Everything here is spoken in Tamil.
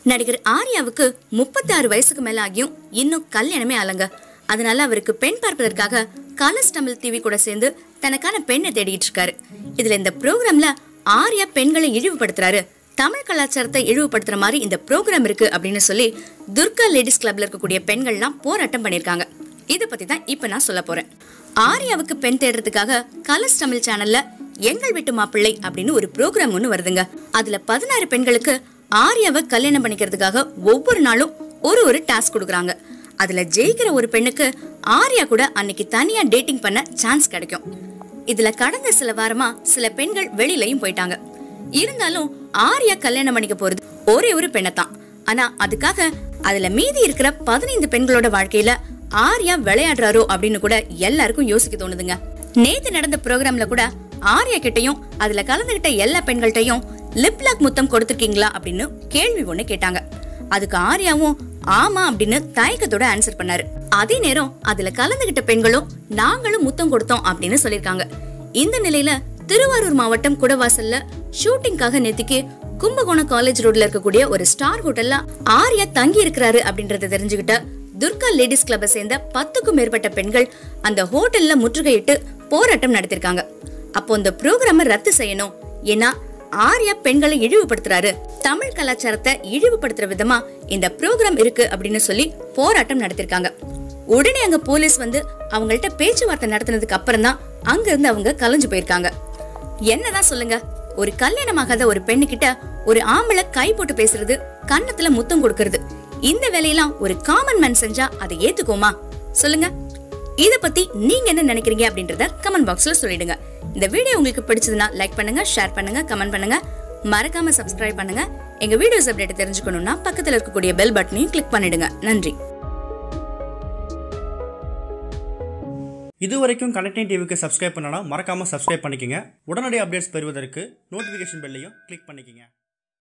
நடிகர் ஆர்யாவுக்கு முப்பத்தாறு வயசுக்கு மேல ஆகியும் இன்னும் கல்யாணமே ஆலங்க அதனால அவருக்கு பெண் பார்ப்பதற்காக கலர்ஸ் தமிழ் டிவி கூட சேர்ந்து தனக்கான பெண்ணை தேடிட்டு இருக்காரு இதுல இந்த ப்ரோக்ராம்ல ஆர்யா பெண்களை இழிவுபடுத்துறாரு தமிழ் கலாச்சாரத்தை இழிவுபடுத்துற மாதிரி இந்த ப்ரோக்ராம் இருக்கு அப்படின்னு சொல்லி துர்கா லேடிஸ் கிளப்ல இருக்கக்கூடிய பெண்கள்லாம் போராட்டம் பண்ணிருக்காங்க இத பத்தி தான் இப்ப நான் சொல்ல போறேன் ஆர்யாவுக்கு பெண் தேடுறதுக்காக கலர்ஸ் தமிழ் சேனல்ல எங்கள் வீட்டு மாப்பிள்ளை அப்படின்னு ஒரு ப்ரோக்ராம் ஒண்ணு வருதுங்க அதுல பதினாறு பெண்களுக்கு ஆர்யாவை கல்யாணம் பண்ணிக்கிறதுக்காக ஒவ்வொரு நாளும் ஒரு ஒரு டாஸ்க் கொடுக்குறாங்க அதுல ஜெயிக்கிற ஒரு பெண்ணுக்கு ஆர்யா கூட அன்னைக்கு தனியா டேட்டிங் பண்ண சான்ஸ் கிடைக்கும் இதுல கடந்த சில வாரமா சில பெண்கள் வெளியிலயும் போயிட்டாங்க இருந்தாலும் ஆர்யா கல்யாணம் பண்ணிக்க போறது ஒரே ஒரு பெண்ணை தான் ஆனா அதுக்காக அதுல மீதி இருக்கிற பதினைந்து பெண்களோட வாழ்க்கையில ஆர்யா விளையாடுறாரோ அப்படின்னு கூட எல்லாருக்கும் யோசிக்க தோணுதுங்க நேத்து நடந்த ப்ரோக்ராம்ல கூட ஆர்யா கிட்டயும் அதுல கலந்துகிட்ட எல்லா பெண்கள்கிட்டயும் லிப்லாக் முத்தம் கொடுத்திருக்கீங்களா அப்படின்னு கேள்வி ஒண்ணு கேட்டாங்க அதுக்கு ஆர்யாவும் ஆமா அப்படின்னு தயக்கத்தோட ஆன்சர் பண்ணாரு அதே நேரம் அதுல கலந்துகிட்ட பெண்களும் நாங்களும் முத்தம் கொடுத்தோம் அப்படின்னு சொல்லிருக்காங்க இந்த நிலையில திருவாரூர் மாவட்டம் குடவாசல்ல ஷூட்டிங்காக நேத்திக்கு கும்பகோணம் காலேஜ் ரோட்ல இருக்கக்கூடிய ஒரு ஸ்டார் ஹோட்டல்ல ஆர்யா தங்கி இருக்கிறாரு அப்படின்றத தெரிஞ்சுக்கிட்ட துர்கா லேடிஸ் கிளப்பை சேர்ந்த பத்துக்கும் மேற்பட்ட பெண்கள் அந்த ஹோட்டல்ல முற்றுகையிட்டு போராட்டம் நடத்திருக்காங்க அப்போ இந்த ப்ரோக்ராம ரத்து செய்யணும் ஏன்னா ஆர்யா பெண்களை இழிவுபடுத்துறாரு தமிழ் கலாச்சாரத்தை இழிவுபடுத்துற விதமா இந்த ப்ரோக்ராம் இருக்கு அப்படின்னு சொல்லி போராட்டம் நடத்திருக்காங்க உடனே அங்க போலீஸ் வந்து அவங்கள்ட்ட பேச்சுவார்த்தை நடத்தினதுக்கு அப்புறம் தான் அங்க இருந்து அவங்க கலைஞ்சு போயிருக்காங்க என்னதான் சொல்லுங்க ஒரு கல்யாணமாகாத ஒரு பெண்ணு கிட்ட ஒரு ஆம்பளை கை போட்டு பேசுறது கன்னத்துல முத்தம் கொடுக்கறது இந்த வேலையெல்லாம் ஒரு காமன் மேன் செஞ்சா அதை ஏத்துக்கோமா சொல்லுங்க இத பத்தி நீங்க என்ன நினைக்கிறீங்க அப்படின்றத கமெண்ட் பாக்ஸ்ல சொல்லிடுங்க இந்த வீடியோ உங்களுக்கு பிடிச்சதுன்னா லைக் பண்ணுங்க ஷேர் பண்ணுங்க கமெண்ட் பண்ணுங்க மறக்காம சப்ஸ்கிரைப் பண்ணுங்க எங்க வீடியோஸ் அப்டேட் தெரிஞ்சுக்கணும்னா பக்கத்துல இருக்கக்கூடிய பெல் பட்டனையும் கிளிக் பண்ணிடுங்க நன்றி இதுவரைக்கும் கனெக்டிங் டிவிக்கு சப்ஸ்கிரைப் பண்ணனா மறக்காமல் சப்ஸ்கிரைப் பண்ணிக்கங்க உடனடி அப்டேட்ஸ் பெறுவதற்கு நோட்டிஃபிகேஷன் பெல்லையும் கிளிக் பண்ணிக்கங்க